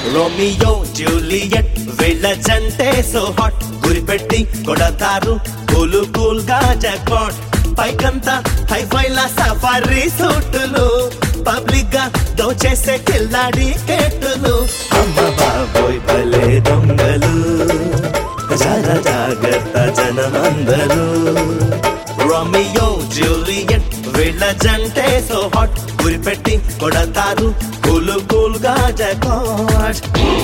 Romeo Juliet వీళ్ళ జంటే so hot గురిపెట్టి కొడతారు కూలు కూల్ గా జాక్పాట్ పైకంతా హైఫైల సఫారీ సూటులు పబ్లిక్ గా దోచేసే కిల్లాడి కేటులు అమ్మ బాబోయ్ భలే దొంగలు జర జాగ్రత్త జనమందరూ రోమియో జూలియట్ వీళ్ళ జంటే సో హాట్ గురిపెట్టి కొడతారు కూల్ కూల్ గా జాక్పాట్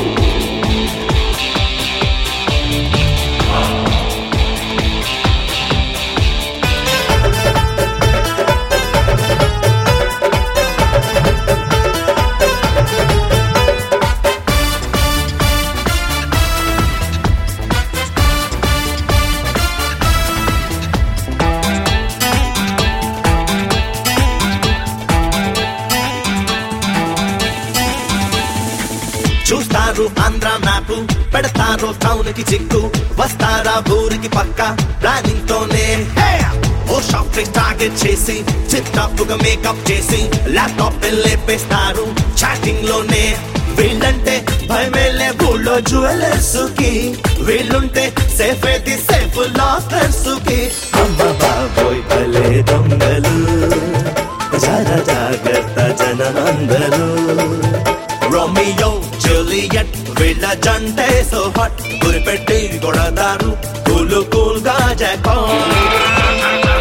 చూస్తారు ఆంధ్ర మ్యాప్ పెడతారు టౌన్ కి చిక్కు వస్తారా ఊరికి పక్క ప్లానింగ్ తోనే హే! ఓ షాప్ టార్గెట్ చేసి చిప్ టాప్ గా మేకప్ చేసి ల్యాప్టాప్ లేపేస్తారు చాటింగ్ లోనే వీళ్ళంటే భయమేలే ఊళ్ళో జ్యువెలర్స్ కి వీళ్ళుంటే సేఫ్ అయితే సేఫ్ లాకర్స్ కి అమ్మ బాబోయ్ భలే దొంగలు జర జాగ్రత్త జనమందరూ రోమియో జూలియట్ వీళ్ళ జంటే సో హాట్ గురిపెట్టి కొడతారు కూల్ కూల్ గా జాక్పాట్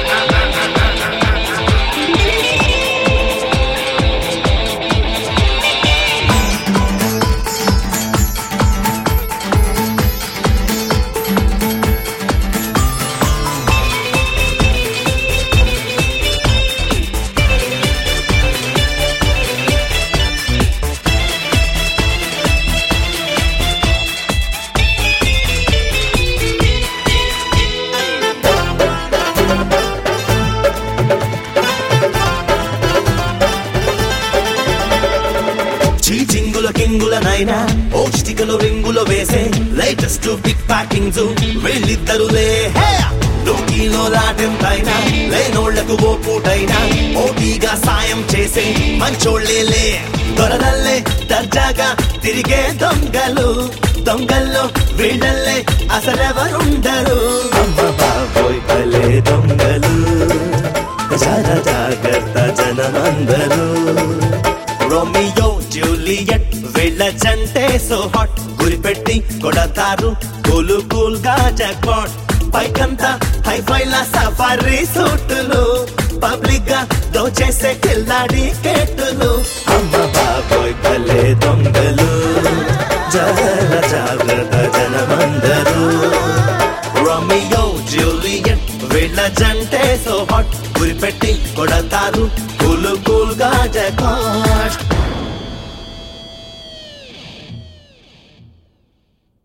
చీచింగుల కింగులనైనా ఓ చిటికలు రింగులు వేసే లేటెస్ట్ బిగ్ ప్యాకింగ్స్ వీళ్ళిద్దరులే హే! లోకీలో లాటెంతైనా లేనోళ్లకు ఓ పూటైనా ఓటీగా సాయం చేసే మంచోళ్ళేలే దొరలల్లే దర్జాగా తిరిగే దొంగలు దొంగల్లో వీళ్ళల్లే అసలెవరుండరు అమ్మ బాబోయ్ భలే దొంగలు జర జాగ్రత్త జనమందరూ రోమియో జూలియట్ వీళ్ళ జంటే సో హాట్ గురిపెట్టి కొడతారు కూల్ కూల్ గా జాక్పాట్ పైకంతా హైఫైల సఫారీ సూటులు పబ్లిక్ గా దోచేసే కిల్లాడి కేటులు అమ్మ బాబోయ్ భలే దొంగలు జర జాగ్రత్త జనమందరూ రోమియో జూలియట్ వీళ్ళ జంటే సో హాట్ గురిపెట్టి కొడతారు కూల్ కూల్ గా జాక్పాట్